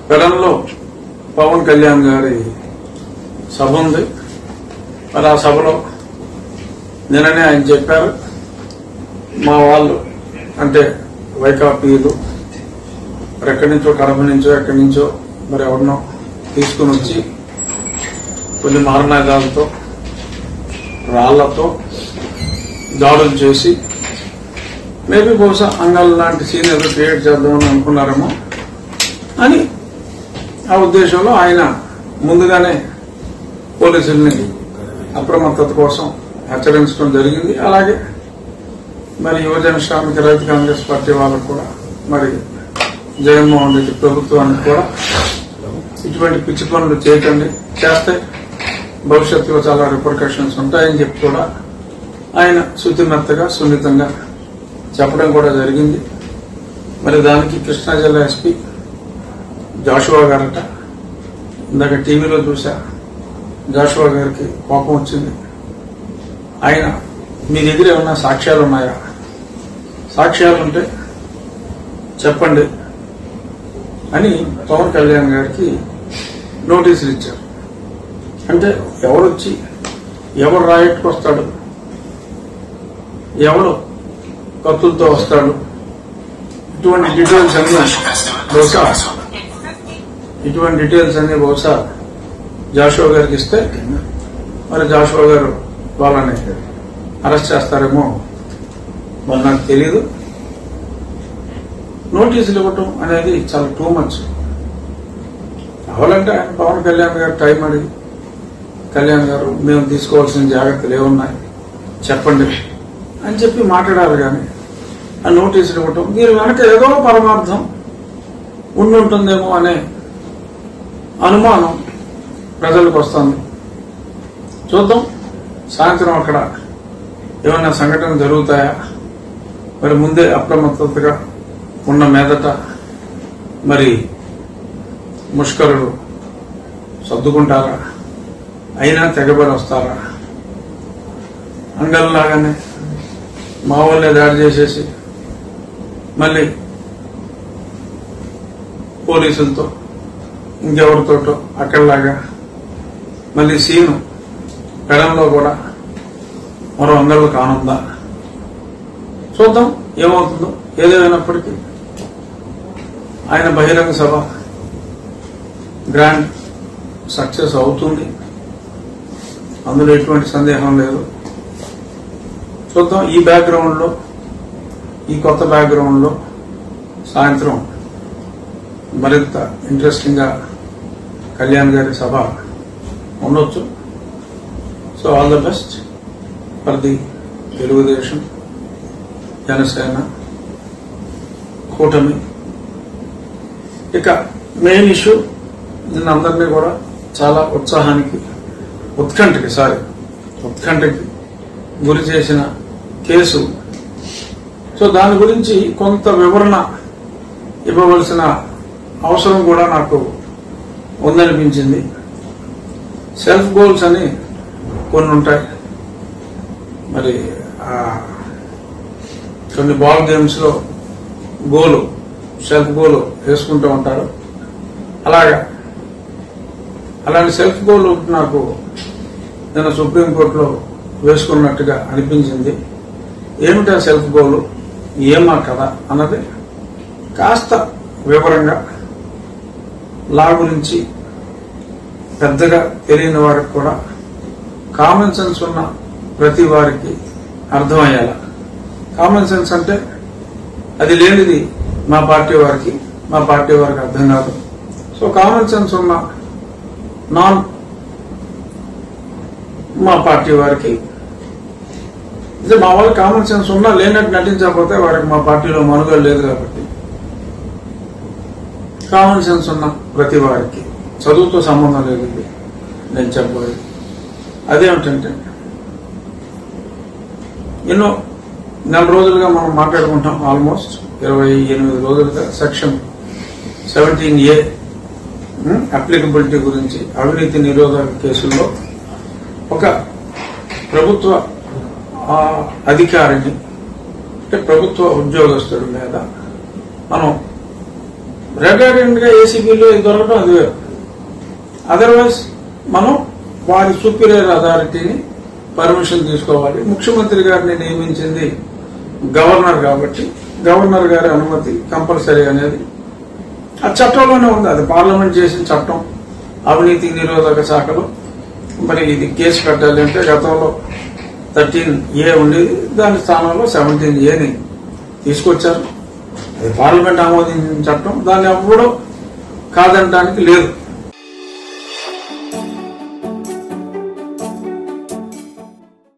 పెడంలో పవన్ కళ్యాణ్ గారి సభ ఉంది మరి ఆ సభలో నిన్ననే ఆయన చెప్పారు మా వాళ్ళు అంటే వైకాపీలు మరి ఎక్కడి నుంచో కడప నుంచో ఎక్కడి నుంచో మరి ఎవరినో తీసుకుని వచ్చి కొన్ని మారణాయుధాలతో రాళ్లతో దాడులు చేసి మేబీ బహుశా అంగాల్ లాంటి సీన్ ఏదో క్రియేట్ చేద్దామని అనుకున్నారేమో అని ఆ ఉద్దేశంలో ఆయన ముందుగానే పోలీసుల్ని అప్రమత్తత కోసం హెచ్చరించడం జరిగింది అలాగే మరి యువజన శ్రామిక రైతు కాంగ్రెస్ పార్టీ వాళ్ళకు కూడా మరి జగన్మోహన్ రెడ్డి ప్రభుత్వానికి కూడా ఇటువంటి పిచ్చి పనులు చేయకండి చేస్తే భవిష్యత్తులో చాలా రిపర్కషన్స్ ఉంటాయని చెప్పి కూడా ఆయన శుతిమెత్తగా సున్నితంగా చెప్పడం కూడా జరిగింది మరి దానికి కృష్ణా జిల్లా ఎస్పీ జాషువా గారట ఇందాక టీవీలో చూసా జాషువా గారికి కోపం వచ్చింది ఆయన మీ దగ్గర ఏమన్నా సాక్ష్యాలు ఉన్నాయా సాక్ష్యాలు ఉంటే చెప్పండి అని పవన్ కళ్యాణ్ గారికి నోటీసులు ఇచ్చారు అంటే ఎవరొచ్చి ఎవరు రాయట్కు వస్తాడు ఎవరు కత్తులతో వస్తాడు ఇటువంటి డీటెయిల్స్ అన్ని బహుశా ఇటువంటి డీటెయిల్స్ అన్ని బహుశా జాషువా గారికి ఇస్తే మరి జాషువా గారు వాళ్ళని అరెస్ట్ చేస్తారేమో మరి నాకు తెలీదు నోటీసులు ఇవ్వటం అనేది చాలా టూ మచ్ కావాలంటే ఆయన పవన్ కళ్యాణ్ గారు టైం అడిగి కళ్యాణ్ గారు మేము తీసుకోవాల్సిన జాగ్రత్తలు ఏమున్నాయి చెప్పండి అని చెప్పి మాట్లాడారు కానీ ఆ నోటీసులు ఇవ్వటం దీని వెనక ఏదో పరమార్థం ఉండి ఉంటుందేమో అనే అనుమానం ప్రజలకు వస్తుంది చూద్దాం సాయంత్రం అక్కడ ఏమైనా సంఘటనలు జరుగుతాయా మరి ముందే అప్రమత్తతగా ఉన్న మీదట మరి ముష్కరులు సర్దుకుంటారా అయినా తెగబడి వస్తారా అంగల్లాగానే మా వాళ్ళే దాడి చేసేసి మళ్ళీ పోలీసులతో ఇంకెవరితోటో అక్కడలాగా మళ్ళీ సీను పెడంలో కూడా మరో అంగళ్ళు కానుందా చూద్దాం ఏమవుతుందో ఏదేమైనప్పటికీ ఆయన బహిరంగ సభ గ్రాండ్ సక్సెస్ అవుతుంది అందులో ఎటువంటి సందేహం లేదు చూద్దాం ఈ బ్యాక్గ్రౌండ్ లో ఈ కొత్త బ్యాక్గ్రౌండ్ లో సాయంత్రం మరింత ఇంట్రెస్టింగ్ గా కళ్యాణ్ గారి సభ ఉండొచ్చు so all the best for the Telugu Desam Janasena కూటమి ఇక మెయిన్ ఇష్యూ నిన్న అందరినీ కూడా చాలా ఉత్సాహానికి ఉత్కంఠకి సారీ ఉత్కంఠకి గురి చేసిన కేసు సో దాని గురించి కొంత వివరణ ఇవ్వవలసిన అవసరం కూడా నాకు ఉందనిపించింది సెల్ఫ్ గోల్స్ అని కొన్ని ఉంటాయి మరి ఆ కొన్ని బాల్ గేమ్స్ లో గోలు సెల్ఫ్ గోల్ వేసుకుంటూ ఉంటారు అలాగా అలాంటి సెల్ఫ్ గోల్ ఒకటి నాకు నేను సుప్రీంకోర్టులో వేసుకున్నట్టుగా అనిపించింది ఏమిటా సెల్ఫ్ గోల్ ఏమా కదా అన్నది కాస్త వివరంగా లా గురించి పెద్దగా తెలియని వారికి కూడా కామన్ సెన్స్ ఉన్న ప్రతి వారికి అర్థమయ్యేలా కామన్ సెన్స్ అంటే అది లేనిది మా పార్టీ వారికి మా పార్టీ వారికి అర్థం కాదు సో కామన్ సెన్స్ ఉన్న నాన్ మా పార్టీ వారికి ఇది మా వాళ్ళకి కామన్ సెన్స్ ఉన్నా లేనట్టు నటించకపోతే వారికి మా పార్టీలో మనుగడ లేదు కాబట్టి కామన్ సెన్స్ ఉన్న ప్రతి వారికి చదువుతో సంబంధం లేదు ఇది నేను చెప్పబోయేది అదేమిటంటే ఎన్నో నెల రోజులుగా మనం మాట్లాడుకుంటాం ఆల్మోస్ట్ ఇరవై ఎనిమిది రోజులుగా సెక్షన్ సెవెంటీన్ ఏ అప్లికబిలిటీ గురించి అవినీతి నిరోధక కేసుల్లో ఒక ప్రభుత్వ ఆ, అధికారిని అంటే ప్రభుత్వ ఉద్యోగస్తుడి మీద మనం రిటైర్మెంట్ గా ఏసీబీలో ఇది దొరకడం అది వేరు అదర్వైజ్ మనం వారి సూపీరియర్ అథారిటీని పర్మిషన్ తీసుకోవాలి ముఖ్యమంత్రి గారిని నియమించింది గవర్నర్ కాబట్టి గవర్నర్ గారి అనుమతి కంపల్సరీ అనేది ఆ చట్టంలోనే ఉంది అది పార్లమెంట్ చేసిన చట్టం అవినీతి నిరోధక శాఖలో మరి ఇది కేసు పెట్టాలి అంటే గతంలో థర్టీన్ ఏ ఉండేది దాని స్థానంలో సెవెంటీన్ ఏని తీసుకొచ్చారు అది పార్లమెంట్ ఆమోదించిన చట్టం దాన్ని ఎవ్వడూ కాదనడానికి లేదు